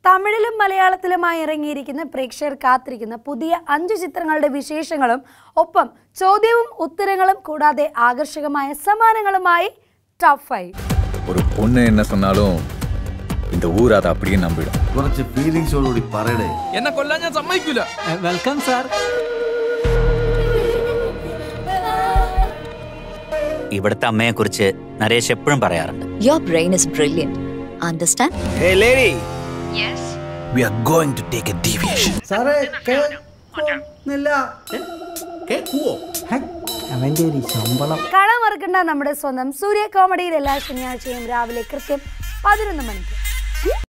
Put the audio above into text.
തമിഴിലും മലയാളത്തിലുമായി ഇറങ്ങിയിരിക്കുന്ന പ്രേക്ഷകർ കാത്തിരിക്കുന്ന പുതിയ അഞ്ചു ചിത്രങ്ങളുടെ വിശേഷങ്ങളും ഒപ്പം ചോദ്യവും ഉത്തരങ്ങളും കൂടാതെ ആകർഷകമായ സമ്മാനങ്ങളുമായി ടോപ്പ് ഫൈവ് ஒரு பொண்ணு என்ன சொன்னாலும் இந்த ஊர் அதை அப்படியே நம்பிடும் കുറച്ച് ഫീലിങ്സോടുകൂടി പറയണേ എന്നെ കൊല്ലാൻ ഞാൻ സമ്മതിക്കൂല വെൽക്കം സാർ ഇവിടുത്തെ അമ്മയെക്കുറിച്ച് നരേഷ് എപ്പോഴും പറയാറുണ്ട് Your brain is brilliant. Understand? we are going to take a deviation സാറേ കേൾക്കുന്നില്ല ഹെ, അവന്റെ ഒരു ശമ്പളം കാണാൻ മറക്കണ്ട നമ്മുടെ സ്വന്തം സൂര്യ കോമഡിയിൽ എല്ലാ ശനിയാഴ്ചയും രാവിലെ കൃത്യം പതിനൊന്ന് മണിക്ക്